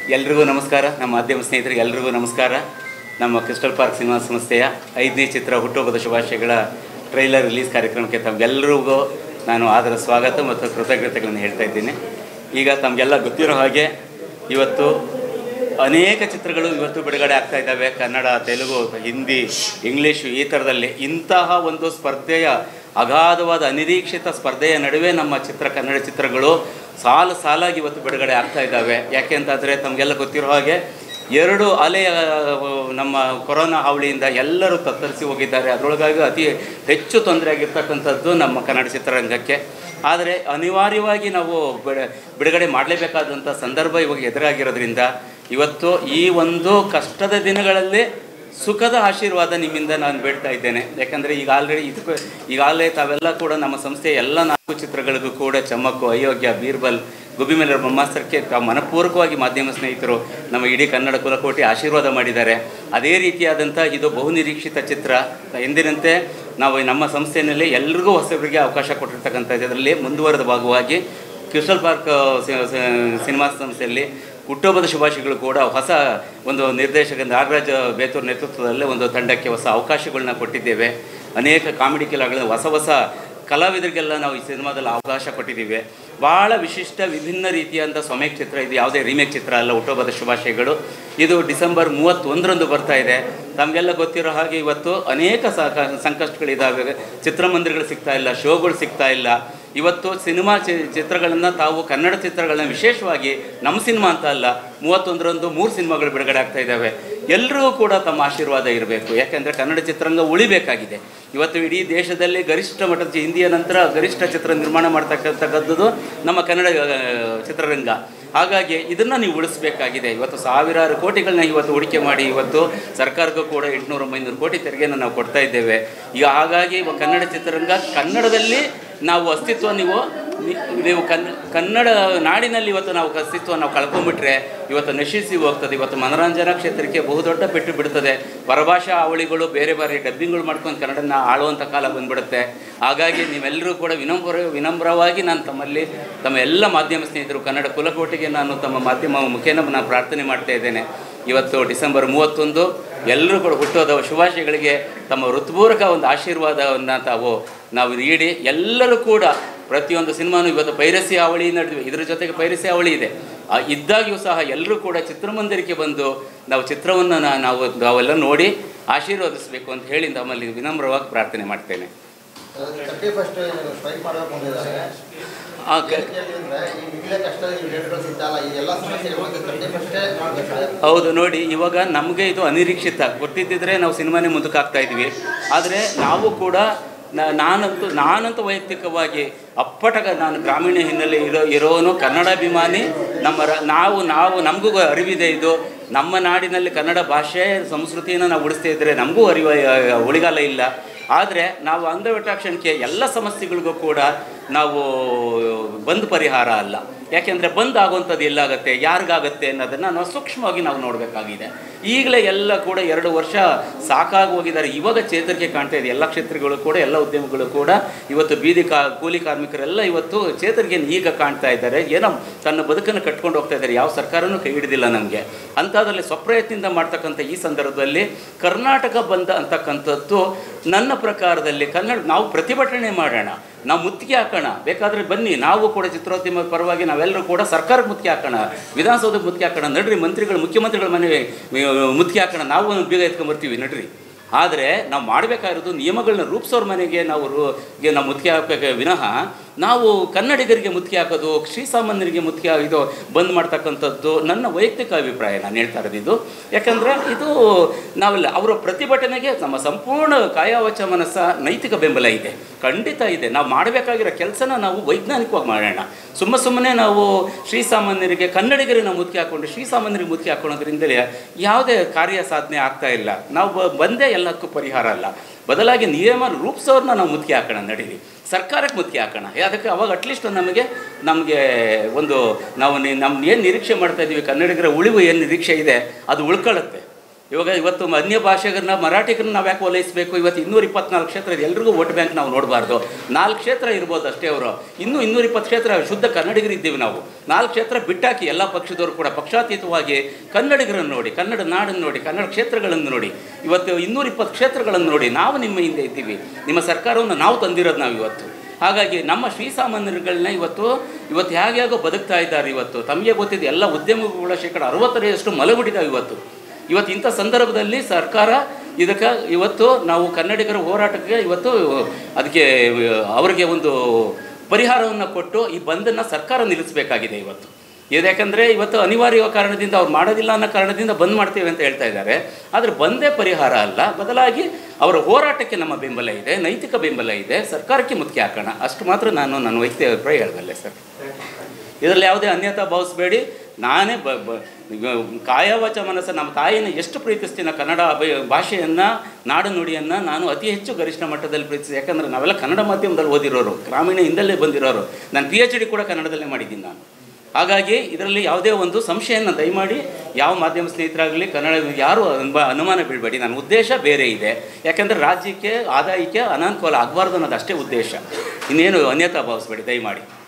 ಎಲ್ರಿಗೂ ನಮಸ್ಕಾರ ನಮ್ಮ ಮಾಧ್ಯಮ ಸ್ನೇಹಿತರಿಗೆ ಎಲ್ರಿಗೂ ನಮಸ್ಕಾರ ನಮ್ಮ ಕ್ರಿಸ್ಟಲ್ ಪಾರ್ಕ್ ಸಿನಿಮಾ ಸಂಸ್ಥೆಯ ಐದನೇ ಚಿತ್ರ ಹುಟ್ಟುಹಬ್ಬದ ಶುಭಾಶಯಗಳ ಟ್ರೈಲರ್ ರಿಲೀಸ್ ಕಾರ್ಯಕ್ರಮಕ್ಕೆ ತಮಗೆಲ್ಲರಿಗೂ ನಾನು ಆದರ ಸ್ವಾಗತ ಮತ್ತು ಕೃತಜ್ಞತೆಗಳನ್ನು ಹೇಳ್ತಾ ಇದ್ದೀನಿ ಈಗ ತಮಗೆಲ್ಲ ಗೊತ್ತಿರೋ ಹಾಗೆ ಇವತ್ತು ಅನೇಕ ಚಿತ್ರಗಳು ಇವತ್ತು ಬಿಡುಗಡೆ ಆಗ್ತಾ ಇದ್ದಾವೆ ಕನ್ನಡ ತೆಲುಗು ಹಿಂದಿ ಇಂಗ್ಲೀಷು ಈ ಥರದಲ್ಲಿ ಇಂತಹ ಒಂದು ಸ್ಪರ್ಧೆಯ ಅಗಾಧವಾದ ಅನಿರೀಕ್ಷಿತ ಸ್ಪರ್ಧೆಯ ನಡುವೆ ನಮ್ಮ ಚಿತ್ರ ಕನ್ನಡ ಚಿತ್ರಗಳು ಸಾಲು ಸಾಲಾಗಿ ಇವತ್ತು ಬಿಡುಗಡೆ ಆಗ್ತಾ ಇದ್ದಾವೆ ಯಾಕೆ ಅಂತಂದರೆ ತಮಗೆಲ್ಲ ಗೊತ್ತಿರೋ ಹಾಗೆ ಎರಡು ಅಲೆಯ ಆ, ನಮ್ಮ ಕೊರೋನಾ ಹಾವಳಿಯಿಂದ ಎಲ್ಲರೂ ತತ್ತರಿಸಿ ಹೋಗಿದ್ದಾರೆ ಅದರೊಳಗಾಗಿ ಅತಿ ಹೆಚ್ಚು ತೊಂದರೆ ಆಗಿರ್ತಕ್ಕಂಥದ್ದು ನಮ್ಮ ಕನ್ನಡ ಚಿತ್ರರಂಗಕ್ಕೆ ಆದರೆ ಅನಿವಾರ್ಯವಾಗಿ ನಾವು ಬಿಡ ಬಿಡುಗಡೆ ಮಾಡಲೇಬೇಕಾದಂಥ ಸಂದರ್ಭ ಇವಾಗ ಎದುರಾಗಿರೋದ್ರಿಂದ ಇವತ್ತು ಈ ಒಂದು ಕಷ್ಟದ ದಿನಗಳಲ್ಲಿ ಸುಖದ ಆಶೀರ್ವಾದ ನಿಮ್ಮಿಂದ ನಾನು ಬೇಡ್ತಾ ಇದ್ದೇನೆ ಯಾಕಂದರೆ ಈಗ ಆಲ್ರೆಡಿ ಇದಕ್ಕೂ ಈಗಾಗಲೇ ತಾವೆಲ್ಲ ಕೂಡ ನಮ್ಮ ಸಂಸ್ಥೆಯ ಎಲ್ಲ ನಾಲ್ಕು ಚಿತ್ರಗಳಿಗೂ ಕೂಡ ಚಮ್ಮಕ್ಕು ಅಯೋಗ್ಯ ಬೀರ್ಬಲ್ ಗುಬ್ಬಿಮೇಲರ ಬ್ರಹ್ಮಾಸ್ತ್ರಕ್ಕೆ ತಾವು ಮನಪೂರ್ವಕವಾಗಿ ಮಾಧ್ಯಮ ಸ್ನೇಹಿತರು ನಮ್ಮ ಇಡೀ ಕನ್ನಡ ಕುಲಕೋಟಿ ಆಶೀರ್ವಾದ ಮಾಡಿದ್ದಾರೆ ಅದೇ ರೀತಿಯಾದಂಥ ಇದು ಬಹುನಿರೀಕ್ಷಿತ ಚಿತ್ರ ಎಂದಿನಂತೆ ನಾವು ನಮ್ಮ ಸಂಸ್ಥೆಯಲ್ಲಿ ಎಲ್ರಿಗೂ ಹೊಸಬರಿಗೆ ಅವಕಾಶ ಕೊಟ್ಟಿರ್ತಕ್ಕಂಥ ಇದರಲ್ಲಿ ಮುಂದುವರೆದ ಭಾಗವಾಗಿ ಕ್ರಿಸ್ಟಲ್ ಪಾರ್ಕ್ ಸಿ- ಸಿ- ಸಿನಿಮಾ ಸಂಸ್ಥೆಯಲ್ಲಿ ಹುಟ್ಟುಹಬ್ಬದ ಶುಭಾಶಯಗಳು ಕೂಡ ಹೊಸ ಒಂದು ನಿರ್ದೇಶಕ ನಾಗರಾಜ ಬೇತೂರ್ ನೇತೃತ್ವದಲ್ಲೇ ಒಂದು ತಂಡಕ್ಕೆ ಹೊಸ ಅವಕಾಶಗಳನ್ನ ಕೊಟ್ಟಿದ್ದೇವೆ ಅನೇಕ ಕಾಮಿಡಿ ಕಿಲಾಗಳನ್ನು ಹೊಸ ಹೊಸ ಕಲಾವಿದರಿಗೆಲ್ಲ ನಾವು ಈ ಸಿನಿಮಾದಲ್ಲಿ ಅವಕಾಶ ಕೊಟ್ಟಿದ್ದೀವಿ ಭಾಳ ವಿಶಿಷ್ಟ ವಿಭಿನ್ನ ರೀತಿಯಾದಂಥ ಸ್ವಮೇಕ್ ಚಿತ್ರ ಇದು ಯಾವುದೇ ರೀಮೇಕ್ ಚಿತ್ರ ಅಲ್ಲ ಹುಟ್ಟುಹಬ್ಬದ ಶುಭಾಶಯಗಳು ಇದು ಡಿಸೆಂಬರ್ ಮೂವತ್ತೊಂದರಂದು ಬರ್ತಾ ಇದೆ ತಮಗೆಲ್ಲ ಗೊತ್ತಿರೋ ಹಾಗೆ ಇವತ್ತು ಅನೇಕ ಸಾಕ ಸಂಕಷ್ಟಗಳಿದ್ದಾವೆ ಚಿತ್ರಮಂದಿರಗಳು ಸಿಗ್ತಾ ಇಲ್ಲ ಶೋಗಳು ಸಿಗ್ತಾ ಇಲ್ಲ ಇವತ್ತು ಸಿನಿಮಾ ಚಿ- ಚಿತ್ರಗಳನ್ನು ತಾವು ಕನ್ನಡ ಚಿತ್ರಗಳನ್ನ ವಿಶೇಷವಾಗಿ ನಮ್ಮ ಸಿನಿಮಾ ಅಂತ ಅಲ್ಲ ಮೂವತ್ತೊಂದರಂದು ಮೂರು ಸಿನಿಮಾಗಳು ಬಿಡುಗಡೆ ಆಗ್ತಾ ಇದ್ದಾವೆ ಎಲ್ಲರಿಗೂ ಕೂಡ ತಮ್ಮ ಆಶೀರ್ವಾದ ಇರಬೇಕು ಯಾಕೆಂದರೆ ಕನ್ನಡ ಚಿತ್ರರಂಗ ಉಳಿಬೇಕಾಗಿದೆ ಇವತ್ತು ಇಡೀ ದೇಶದಲ್ಲಿ ಗರಿಷ್ಠ ಮಟ್ಟದ ಚಿ- ಹಿಂದಿಯ ನಂತರ ಗರಿಷ್ಠ ಚಿತ್ರ ನಿರ್ಮಾಣ ಮಾಡ್ತಕ್ಕಂಥದ್ದು ನಮ್ಮ ಕನ್ನಡ ಆ, ಚಿತ್ರರಂಗ ಹಾಗಾಗಿ ಇದನ್ನು ನೀವು ಉಳಿಸ್ಬೇಕಾಗಿದೆ ಇವತ್ತು ಸಾವಿರಾರು ಕೋಟಿಗಳನ್ನ ಇವತ್ತು ಹೂಡಿಕೆ ಮಾಡಿ ಇವತ್ತು ಸರ್ಕಾರಕ್ಕೂ ಕೂಡ ಎಂಟುನೂರು ಒಂಬೈನೂರು ಕೋಟಿ ತೆರಿಗೆಯನ್ನು ನಾವು ಕೊಡ್ತಾ ಇದ್ದೇವೆ ಈಗ ಹಾಗಾಗಿ ಇವಾಗ ಕನ್ನಡ ಚಿತ್ರರಂಗ ಕನ್ನಡದಲ್ಲಿ ನಾವು ಅಸ್ತಿತ್ವ ನೀವು ನಿ- ನೀವು ಕನ್ ಕನ್ನಡ ನಾಡಿನಲ್ಲಿ ಇವತ್ತು ನಾವು ಅಸ್ತಿತ್ವ ನಾವು ಕಳ್ಕೊಂಡ್ಬಿಟ್ರೆ ಇವತ್ತು ನಶಿಸಿ ಹೋಗ್ತದೆ ಇವತ್ತು ಮನೋರಂಜನಾ ಕ್ಷೇತ್ರಕ್ಕೆ ಬಹುದೊಡ್ಡ ಪೆಟ್ಟು ಬಿಡ್ತದೆ ಪರಭಾಷಾ ಅವಳಿಗಳು ಬೇರೆ ಬೇರೆ ಡಬ್ಬಿಂಗ್ಗಳು ಮಾಡ್ಕೊಂಡು ಕನ್ನಡನ ಆಳುವಂಥ ಕಾಲ ಬಂದ್ಬಿಡುತ್ತೆ ಹಾಗಾಗಿ ನೀವೆಲ್ಲರೂ ಕೂಡ ವಿನಮ್ರ ವಿನಮ್ರವಾಗಿ ನಾನು ತಮ್ಮಲ್ಲಿ ತಮ್ಮ ಎಲ್ಲ ಮಾಧ್ಯಮ ಸ್ನೇಹಿತರು ಕನ್ನಡ ಕುಲಕೋಟಿಗೆ ನಾನು ತಮ್ಮ ಮಾಧ್ಯಮ ಮುಖೇನ ನಾನು ಪ್ರಾರ್ಥನೆ ಮಾಡ್ತಾ ಇದ್ದೇನೆ ಇವತ್ತು ಡಿಸೆಂಬರ್ ಮೂವತ್ತೊಂದು ಎಲ್ಲರೂ ಕೂಡ ಹುಟ್ಟೋದ ಶುಭಾಶಯಗಳಿಗೆ ತಮ್ಮ ಹೃತ್ಪೂರ್ವಕ ಒಂದು ಆಶೀರ್ವಾದವನ್ನು ತಾವು ನಾವು ನೀಡಿ ಎಲ್ಲರೂ ಕೂಡ ಪ್ರತಿಯೊಂದು ಸಿನಿಮಾನು ಇವತ್ತು ಪೈರಸಿ ಅವಳಿ ನಡೆದಿವೆ ಇದ್ರ ಜೊತೆಗೆ ಪೈರಸಿ ಅವಳಿ ಇದೆ ಆ ಇದ್ದಾಗ್ಯೂ ಸಹ ಎಲ್ಲರೂ ಕೂಡ ಚಿತ್ರಮಂದಿರಕ್ಕೆ ಬಂದು ನಾವು ಚಿತ್ರವನ್ನು ನಾ- ನಾವು ನಾವೆಲ್ಲ ನೋಡಿ ಆಶೀರ್ವದಿಸಬೇಕು ಅಂತ ಹೇಳಿ ತಮ್ಮಲ್ಲಿ ವಿನಮ್ರವಾಗಿ ಪ್ರಾರ್ಥನೆ ಮಾಡ್ತೇನೆ ತರ್ಟಿ ಫಸ್ಟ್ ಸ್ಟ್ರೈಕ್ ಮಾಡಬೇಕು ಅಂತಿದ್ದಾರೆ ಆ ಕ- ಏನಕ್ಕೆ ಹೇಳಿದ್ರೆ ಈ ಈಗಲೇ ಕಷ್ಟ ಡೇಟ್ಗಳು ಸಿಗ್ತಲ್ಲ ಈ ಎಲ್ಲ ಸಮಸ್ಯೆಗಳು ತರ್ಟಿ ಫಸ್ಟೇ ಮಾಡಬೇಕು ಹೌದು ನೋಡಿ ಇವಾಗ ನಮಗೆ ಇದು ಅನಿರೀಕ್ಷಿತ ಗೊತ್ತಿದ್ದಿದ್ರೆ ನಾವು ಸಿನಿಮಾನೇ ಮುಂದಕ್ಕೆ ಹಾಕ್ತಾ ಇದ್ವಿ ಆದರೆ ನಾವು ಕೂಡ ನ- ನಾನಂತೂ ನಾನಂತೂ ವೈಯಕ್ತಿಕವಾಗಿ ಅಪ್ಪಟಗ ನಾನು ಗ್ರಾಮೀಣ ಹಿನ್ನೆಲೆ ಇರೋ ಇರೋನು ಕನ್ನಡಾಭಿಮಾನಿ ನಮ್ಮ ರ- ನಾವು ನಾವು ನಮಗೂ ಅರಿವಿದೆ ಇದು ನಮ್ಮ ನಾಡಿನಲ್ಲಿ ಕನ್ನಡ ಭಾಷೆ ಸಂಸ್ಕೃತಿಯನ್ನು ನಾವು ಉಳಿಸ್ತಾ ಇದ್ದರೆ ನಮಗೂ ಅರಿವ ಉಳಿಗಾಲ ಇಲ್ಲ ಆದರೆ ನಾವು ಅಂಧವಿಟಾಕ್ಷಣಕ್ಕೆ ಎಲ್ಲ ಸಮಸ್ಯೆಗಳಿಗೂ ಕೂಡ ನಾವು ಬಂದ್ ಪರಿಹಾರ ಅಲ್ಲ ಯಾಕೆಂದರೆ ಬಂದ್ ಆಗುವಂಥದ್ದು ಎಲ್ಲಾಗತ್ತೆ ಯಾರಿಗಾಗತ್ತೆ ಅನ್ನೋದನ್ನು ನಾವು ಸೂಕ್ಷ್ಮವಾಗಿ ನಾವು ನೋಡಬೇಕಾಗಿದೆ ಈಗಲೇ ಎಲ್ಲ ಕೂಡ ಎರಡು ವರ್ಷ ಸಾಕಾಗಿ ಹೋಗಿದ್ದಾರೆ ಇವಾಗ ಚೇತರಿಕೆ ಕಾಣ್ತಾ ಇದೆ ಎಲ್ಲ ಕ್ಷೇತ್ರಗಳು ಕೂಡ ಎಲ್ಲ ಉದ್ಯಮಗಳು ಕೂಡ ಇವತ್ತು ಬೀದಿ ಕಾ ಕೂಲಿ ಕಾರ್ಮಿಕರೆಲ್ಲ ಇವತ್ತು ಚೇತರಿಕೆ ಈಗ ಕಾಣ್ತಾ ಇದ್ದಾರೆ ಏನೋ ತನ್ನ ಬದುಕನ್ನು ಕಟ್ಕೊಂಡು ಹೋಗ್ತಾ ಇದ್ದಾರೆ ಯಾವ ಸರ್ಕಾರನೂ ಕೈ ಹಿಡಿದಿಲ್ಲ ನಮಗೆ ಅಂಥದ್ರಲ್ಲಿ ಸ್ವಪ್ರಯತ್ನದಿಂದ ಮಾಡ್ತಕ್ಕಂಥ ಈ ಸಂದರ್ಭದಲ್ಲಿ ಕರ್ನಾಟಕ ಬಂದ ಅಂತಕ್ಕಂಥದ್ದು ನನ್ನ ಪ್ರಕಾರದಲ್ಲಿ ಕನ್ನಡ ನಾವು ಪ್ರತಿಭಟನೆ ಮಾಡೋಣ ನಾವು ಮುತ್ತಿಗೆ ಹಾಕೋಣ ಬೇಕಾದರೆ ಬನ್ನಿ ನಾವು ಕೂಡ ಚಿತ್ರೋದ್ಯಮ ಪರವಾಗಿ ನಾವೆಲ್ಲರೂ ಕೂಡ ಸರ್ಕಾರಕ್ಕೆ ಮುತ್ತಿಗೆ ಹಾಕೋಣ ವಿಧಾನಸೌಧಕ್ಕೆ ಮುತ್ತಿಗೆ ಹಾಕೋಣ ನಡ್ರಿ ಮಂತ್ರಿಗಳು ಮುಖ್ಯಮಂತ್ರಿಗಳ ಮನೆಗೆ ಆ, ಮುತ್ತಿಗೆ ಹಾಕೋಣ ನಾವು ಬೀಗ ಎತ್ಕೊಂಬರ್ತೀವಿ ನಡ್ರಿ ಆದರೆ ನಾವು ಮಾಡಬೇಕಾಗಿರೋದು ನಿಯಮಗಳನ್ನ ರೂಪಿಸೋರ ಮನೆಗೆ ನಾವು ರು- ಗೆ ನಾವು ಮುತ್ತಿಗೆ ಹಾಕಬೇಕು ವಿನಃ ನಾವು ಕನ್ನಡಿಗರಿಗೆ ಮುತ್ತಿಗೆ ಹಾಕೋದು ಶ್ರೀಸಾಮಾನ್ಯರಿಗೆ ಮುತ್ತಿಗೆ ಇದು ಬಂದ್ ಮಾಡ್ತಕ್ಕಂಥದ್ದು ನನ್ನ ವೈಯಕ್ತಿಕ ಅಭಿಪ್ರಾಯ ನಾನು ಹೇಳ್ತಾ ಇರೋದು ಇದು ಯಾಕಂದರೆ ಇದು ನಾವೆಲ್ಲ ಅವರ ಪ್ರತಿಭಟನೆಗೆ ನಮ್ಮ ಸಂಪೂರ್ಣ ಕಾಯಾವಚ ಮನಸ್ಸ ನೈತಿಕ ಬೆಂಬಲ ಇದೆ ಖಂಡಿತ ಇದೆ ನಾವು ಮಾಡಬೇಕಾಗಿರೋ ಕೆಲಸನ ನಾವು ವೈಜ್ಞಾನಿಕವಾಗಿ ಮಾಡೋಣ ಸುಮ್ಮ ಸುಮ್ಮನೆ ನಾವು ಶ್ರೀಸಾಮಾನ್ಯರಿಗೆ ಕನ್ನಡಿಗರಿಗೆ ನಾವು ಮುತ್ತಿಗೆ ಹಾಕ್ಕೊಂಡು ಶ್ರೀಸಾಮಾನ್ಯರಿಗೆ ಮುತ್ತಿಗೆ ಹಾಕೊಳ್ಳೋದ್ರಿಂದಲೇ ಯಾವುದೇ ಕಾರ್ಯ ಸಾಧನೆ ಆಗ್ತಾ ಇಲ್ಲ ನಾವು ಬ- ಬಂದೇ ಎಲ್ಲಕ್ಕೂ ಪರಿಹಾರ ಅಲ್ಲ ಬದಲಾಗಿ ನಿಯಮ ರೂಪಿಸೋರ್ನ ನಾವು ಮುತ್ತಿಗೆ ಹಾಕೋಣ ನಡೀರಿ ಸರ್ಕಾರಕ್ಕೆ ಮುತ್ತಿಗೆ ಹಾಕೋಣ ಅದಕ್ಕೆ ಅವಾಗ ಅಟ್ಲೀಸ್ಟ್ ನಮಗೆ ನಮಗೆ ಒಂದು ನಾವು ನಿ- ನಮ್ಮ ಏನು ನಿರೀಕ್ಷೆ ಮಾಡ್ತಾ ಇದ್ದೀವಿ ಕನ್ನಡಿಗರ ಉಳಿವು ಏನು ನಿರೀಕ್ಷೆ ಇದೆ ಅದು ಉಳ್ಕೊಳ್ಳುತ್ತೆ ಇವಾಗ ಇವತ್ತು ಅನ್ಯ ಭಾಷೆಗರನ್ನ ಮರಾಠಿಗರನ್ನ ನಾವು ಯಾಕೆ ಓಲೈಸಬೇಕು ಇವತ್ತು ಇನ್ನೂರ ಇಪ್ಪತ್ನಾಲ್ಕು ಕ್ಷೇತ್ರ ಇದೆ ಎಲ್ರಿಗೂ ವೋಟ್ ಬ್ಯಾಂಕ್ ನಾವು ನೋಡಬಾರ್ದು ನಾಲ್ಕು ಕ್ಷೇತ್ರ ಇರ್ಬೋದು ಅಷ್ಟೇ ಅವರು ಇನ್ನೂ ಇನ್ನೂರ ಇಪ್ಪತ್ತು ಕ್ಷೇತ್ರ ಶುದ್ಧ ಕನ್ನಡಿಗರಿದ್ದೀವಿ ನಾವು ನಾಲ್ಕು ಕ್ಷೇತ್ರ ಬಿಟ್ಟಾಕಿ ಎಲ್ಲ ಪಕ್ಷದವರು ಕೂಡ ಪಕ್ಷಾತೀತವಾಗಿ ಕನ್ನಡಿಗರನ್ನು ನೋಡಿ ಕನ್ನಡ ನಾಡನ್ನು ನೋಡಿ ಕನ್ನಡ ಕ್ಷೇತ್ರಗಳನ್ನು ನೋಡಿ ಇವತ್ತು ಇನ್ನೂರ ಇಪ್ಪತ್ತು ಕ್ಷೇತ್ರಗಳನ್ನು ನೋಡಿ ನಾವು ನಿಮ್ಮ ಹಿಂದೆ ಇದ್ದೀವಿ ನಿಮ್ಮ ಸರ್ಕಾರವನ್ನು ನಾವು ತಂದಿರೋದು ನಾವು ಇವತ್ತು ಹಾಗಾಗಿ ನಮ್ಮ ಶ್ರೀಸಾಮಾನ್ಯರುಗಳನ್ನ ಇವತ್ತು ಇವತ್ತು ಹೇಗೆ ಹೇಗೋ ಬದುಕ್ತಾ ಇದ್ದಾರೆ ಇವತ್ತು ತಮಗೆ ಗೊತ್ತಿದೆ ಎಲ್ಲ ಉದ್ಯಮಗಳ ಶೇಕಡ ಅರವತ್ತರಷ್ಟು ಮಲಗುಬಿಟ್ಟಿದ್ದಾವೆ ಇವತ್ತು ಇವತ್ತು ಇಂಥ ಸಂದರ್ಭದಲ್ಲಿ ಸರ್ಕಾರ ಇದಕ್ಕೆ ಇವತ್ತು ನಾವು ಕನ್ನಡಿಗರ ಹೋರಾಟಕ್ಕೆ ಇವತ್ತು ಅದಕ್ಕೆ ಅವರಿಗೆ ಒಂದು ಪರಿಹಾರವನ್ನು ಕೊಟ್ಟು ಈ ಬಂದನ್ನು ಸರ್ಕಾರ ನಿಲ್ಲಿಸಬೇಕಾಗಿದೆ ಇವತ್ತು ಇದು ಯಾಕಂದರೆ ಇವತ್ತು ಅನಿವಾರ್ಯ ಕಾರಣದಿಂದ ಅವ್ರು ಮಾಡೋದಿಲ್ಲ ಅನ್ನೋ ಕಾರಣದಿಂದ ಬಂದ್ ಮಾಡ್ತೇವೆ ಅಂತ ಹೇಳ್ತಾ ಇದ್ದಾರೆ ಆದರೆ ಬಂದೇ ಪರಿಹಾರ ಅಲ್ಲ ಬದಲಾಗಿ ಅವರ ಹೋರಾಟಕ್ಕೆ ನಮ್ಮ ಬೆಂಬಲ ಇದೆ ನೈತಿಕ ಬೆಂಬಲ ಇದೆ ಸರ್ಕಾರಕ್ಕೆ ಮುಖ್ಯ ಹಾಕೋಣ ಅಷ್ಟು ಮಾತ್ರ ನಾನು ನನ್ನ ವೈಯಕ್ತಿಕ ಅಭಿಪ್ರಾಯ ಹೇಳ್ದಲ್ಲೇ ಸರ್ ಇದರಲ್ಲಿ ಯಾವುದೇ ಅನ್ಯತಾ ಭಾವಿಸಬೇಡಿ ನಾನೇ ಬ ಬ- ಈಗ ಕಾಯವಾಚ ಮನಸ್ಸು ನಮ್ಮ ತಾಯಿನ ಎಷ್ಟು ಪ್ರೀತಿಸ್ತೀನಿ ಕನ್ನಡ ಅಭಿ- ಭಾಷೆಯನ್ನು ನಾಡು ನುಡಿಯನ್ನು ನಾನು ಅತಿ ಹೆಚ್ಚು ಗರಿಷ್ಠ ಮಟ್ಟದಲ್ಲಿ ಪ್ರೀತಿಸಿ ಯಾಕಂದರೆ ನಾವೆಲ್ಲ ಕನ್ನಡ ಮಾಧ್ಯಮದಲ್ಲಿ ಓದಿರೋರು ಗ್ರಾಮೀಣ ಹಿಂದಲ್ಲೇ ಬಂದಿರೋರು ನಾನು ಪಿ ಎಚ್ ಡಿ ಕೂಡ ಕನ್ನಡದಲ್ಲೇ ಮಾಡಿದ್ದೀನಿ ನಾನು ಹಾಗಾಗಿ ಇದರಲ್ಲಿ ಯಾವುದೇ ಒಂದು ಸಂಶಯನ ದಯಮಾಡಿ ಯಾವ ಮಾಧ್ಯಮ ಸ್ನೇಹಿತರಾಗಲಿ ಕನ್ನಡ ಯಾರು ಅನುಮ ಅನುಮಾನ ಬೀಳಬೇಡಿ ನನ್ನ ಉದ್ದೇಶ ಬೇರೆ ಇದೆ ಯಾಕಂದರೆ ರಾಜ್ಯಕ್ಕೆ ಆದಾಯಕ್ಕೆ ಅನಾನುಕೂಲ ಆಗಬಾರ್ದು ಅನ್ನೋದು ಅಷ್ಟೇ ಉದ್ದೇಶ ಇನ್ನೇನು ಅನ್ಯತಾ ಭಾವಿಸ್ಬೇಡಿ ದಯಮಾಡಿ